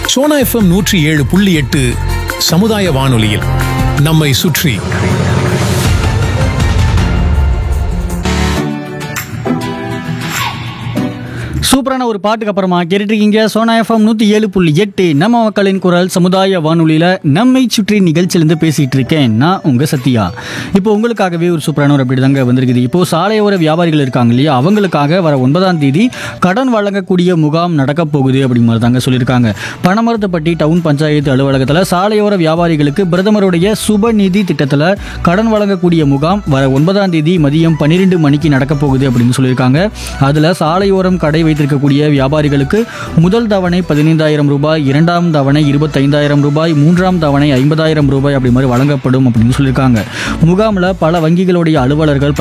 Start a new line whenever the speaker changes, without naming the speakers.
Sona FM நூற்றி ஏழு புள்ளி எட்டு சமுதாய வானொலியில் நம்மை சுற்றி
சூப்பரான ஒரு பாட்டுக்கு அப்புறமா கேட்டுட்டு இருக்கீங்க சோனா எஃப்எம் நூற்றி ஏழு புள்ளி எட்டு நம்ம மக்களின் குரல் சமுதாய வானொலியில் நம்மை சுற்றி நிகழ்ச்சியிலேருந்து பேசிகிட்டு இருக்கேன் நான் உங்கள் சத்யா இப்போ உங்களுக்காகவே ஒரு சூப்பரான ஒரு அப்படி தாங்க வந்திருக்குது இப்போ சாலையோர வியாபாரிகள் இருக்காங்க இல்லையா அவங்களுக்காக வர ஒன்பதாம் தேதி கடன் வழங்கக்கூடிய முகாம் நடக்க போகுது அப்படி மாதிரி தாங்க சொல்லியிருக்காங்க பணமரத்துப்பட்டி டவுன் பஞ்சாயத்து அலுவலகத்தில் சாலையோர வியாபாரிகளுக்கு பிரதமருடைய சுப நிதி திட்டத்தில் கடன் வழங்கக்கூடிய முகாம் வர ஒன்பதாம் தேதி மதியம் பன்னிரெண்டு மணிக்கு நடக்க போகுது அப்படின்னு சொல்லியிருக்காங்க அதில் சாலையோரம் கடை வைத்திருக்கக்கூடிய வியாபாரிகளுக்கு முதல் தவணை பதினைந்தாயிரம் ரூபாய் இரண்டாம் தவணை இருபத்தைந்தாயிரம் ரூபாய் மூன்றாம் தவணை ஐம்பதாயிரம் ரூபாய் அப்படி மாதிரி வழங்கப்படும் அப்படின்னு சொல்லியிருக்காங்க முகாமில் பல வங்கிகளுடைய அலுவலர்கள்